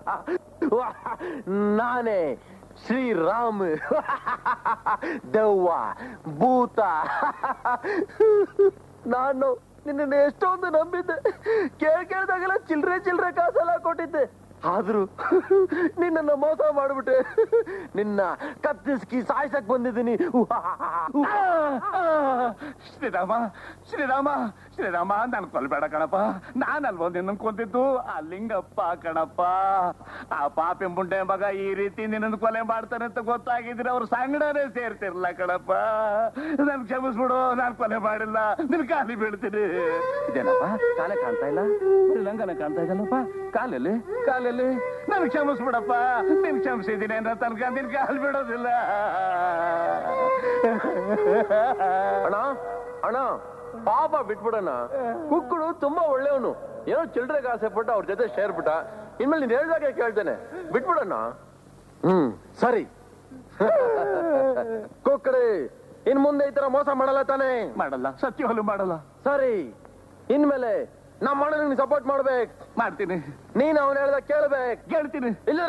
ನಾನೇ ಶ್ರೀರಾಮ್ ದೆವ್ವ ಭೂತ ನಾನು ನಿನ್ನ ಎಷ್ಟೊಂದು ನಂಬಿದ್ದೆ ಕೇಳ್ ಕೇಳ್ದಾಗೆಲ್ಲ ಚಿಲ್ರೆ ಚಿಲ್ರೆ ಕಾಸೆಲ್ಲ ಕೊಟ್ಟಿದ್ದೆ ಆದ್ರೂ ನಿನ್ನನ್ನ ಮೋಸ ಮಾಡ್ಬಿಟ್ಟೆ ನಿನ್ನ ಕತ್ತಿಸ್ಕಿ ಸಾಯ್ಸಕ್ ಬಂದಿದ್ದೀನಿ ಶ್ರೀರಾಮ ಶ್ರೀರಾಮ ಶ್ರೀರಾಮ ನನ್ ಕೊಲ್ಬೇಡ ಕಣಪ್ಪ ನಾನಲ್ವ ನಿನ್ನ ಕೊಂದಿದ್ದು ಆ ಲಿಂಗಪ್ಪ ಕಣಪ್ಪ ಆ ಪಾಪಿ ಮುಂಡೆ ಮಗ ಈ ರೀತಿ ನಿನ್ನನ್ನು ಕೊಲೆ ಮಾಡ್ತಾನೆ ಅಂತ ಗೊತ್ತಾಗಿದ್ರೆ ಅವ್ರ ಸಂಗಡನೆ ಸೇರ್ತಿರ್ಲ ಕಣಪ್ಪ ನನ್ ಕ್ಷಮಿಸ್ಬಿಡು ನಾನ್ ಕೊಲೆ ಮಾಡಿಲ್ಲ ನಿನ್ ಕಾಲಿ ಬೀಳ್ತೀನಿ ಇದೇನಪ್ಪ ಕಾಲೇ ಕಾಣ್ತಾ ಇಲ್ಲ ಬರೀ ಲಂಗನ ಕಾಣ್ತಾ ಇದಲ್ಲಪ್ಪ ಕಾಲಲ್ಲಿ ಕಾಲಲ್ಲಿ ನನ್ ಕ್ಷಮಿಸ್ಬಿಡಪ್ಪ ನಿನ್ ಕ್ಷಮಿಸಿದ್ದೀನಿ ಅಂತ ತನಕ ನಿನ್ ಕಾಲ್ ಬಿಡೋದಿಲ್ಲ ಅಣ್ಣ ಅಣ್ಣ ಪಾಪ ಬಿಟ್ಬಿಡಣ ಕುಕ್ಕುಡು ತುಂಬಾ ಒಳ್ಳೆಯವನು ಏನೋ ಚಿಲ್ಡ್ರೆಗೆ ಆಸೆ ಪಟ್ಟು ಅವ್ರ ಜೊತೆ ಸೇರ್ಬಿಟ್ಟ ಇನ್ಮೇಲೆ ನೀನ್ ಹೇಳ್ದಾಗೆ ಕೇಳ್ತೇನೆ ಬಿಟ್ಬಿಡಣ್ಣ ಹ್ಮ್ ಸರಿ ಕುಕ್ಕಡಿ ಇನ್ ಮುಂದೆ ಈ ತರ ಮೋಸ ಮಾಡಲ್ಲ ತಾನೇ ಮಾಡಲ್ಲ ಸತ್ಯವಲ್ಲೂ ಮಾಡಲ್ಲ ಸರಿ ಇನ್ಮೇಲೆ ನಮ್ಮ ಅಣ್ಣನಿಗೆ ಸಪೋರ್ಟ್ ಮಾಡ್ಬೇಕು ಮಾಡ್ತೀನಿ ನೀನ್ ಅವನ್ ಹೇಳ್ದ ಕೇಳ್ಬೇಕು ಕೇಳ್ತೀನಿ ಇಲ್ಲ